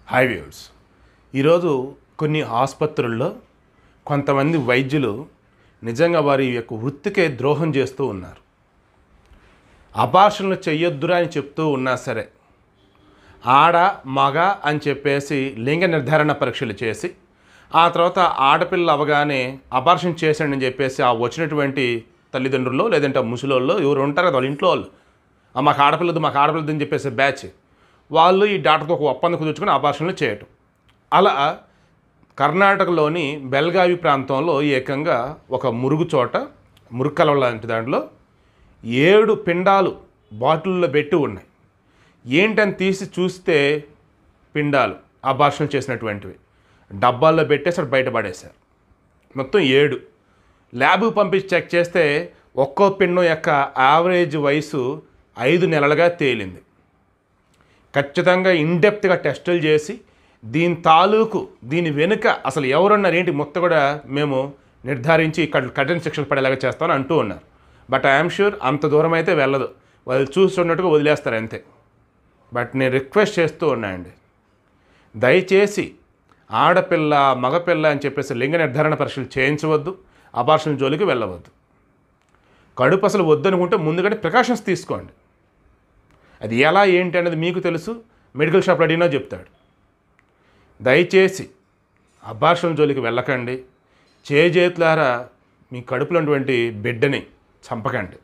high viewers ఈరోజు కొన్ని ఆసుపత్రుల్లో కొంతమంది వైద్యులు నిజంగా వారి యొక్క వృత్తికే ద్రోహం చేస్తూ ఉన్నారు అబార్షన్లు చెయ్యొద్దురా అని చెప్తూ ఉన్నా సరే ఆడ మగ అని చెప్పేసి లింగ నిర్ధారణ పరీక్షలు చేసి ఆ తర్వాత ఆడపిల్ల అవగానే అబార్షన్ చేశాడని చెప్పేసి ఆ వచ్చినటువంటి తల్లిదండ్రులు లేదంటే ఆ ముసలోళ్ళు ఎవరు ఉంటారు కదా వాళ్ళ ఇంట్లో వాళ్ళు "ఆ, మాకు ఆడపిల్లదు మాకు ఆడపిల్లదు అని చెప్పేసి బ్యాచ్ వాళ్ళు ఈ డాక్టర్తో ఒక ఒప్పందం కుదుర్చుకొని అబార్షన్లు చేయటం అలా కర్ణాటకలోని బెల్గావి ప్రాంతంలో ఏకంగా ఒక మురుగు చోట మురుక్కల లాంటి దాంట్లో ఏడు పిండాలు బాటిల్లో పెట్టి ఉన్నాయి ఏంటని తీసి చూస్తే పిండాలు అబార్షన్ చేసినటువంటివి డబ్బాల్లో పెట్టేసి అక్కడ బయటపడేశారు మొత్తం ఏడు ల్యాబ్కు పంపించి చెక్ చేస్తే ఒక్కో పిండం యొక్క యావరేజ్ వయసు ఐదు నెలలుగా తేలింది ఖచ్చితంగా ఇన్డెప్త్గా టెస్టులు చేసి దీని తాలూకు దీని వెనుక అసలు ఎవరున్నారు ఏంటి మొత్తం కూడా మేము నిర్ధారించి ఇక్కడ కఠిన శిక్షలు పడేలాగా చేస్తామని అంటూ ఉన్నారు బట్ ఐఎమ్ షూర్ అంత దూరం అయితే వెళ్ళదు వాళ్ళు చూస్తున్నట్టుగా వదిలేస్తారు అంతే బట్ నేను రిక్వెస్ట్ చేస్తూ ఉన్నాయండి దయచేసి ఆడపిల్ల మగపిల్ల అని చెప్పేసి లింగ నిర్ధారణ పరీక్షలు చేయించవద్దు అబార్షన్ జోలికి వెళ్ళవద్దు కడుపు అసలు వద్దనుకుంటే ముందుగానే ప్రికాషన్స్ తీసుకోండి అది ఎలా ఏంటి అనేది మీకు తెలుసు మెడికల్ షాప్లో అడిగినా చెప్తాడు దయచేసి అబార్షన్ జోలికి వెళ్ళకండి చేజేతులారా మీ కడుపులో ఉన్నటువంటి బిడ్డని చంపకండి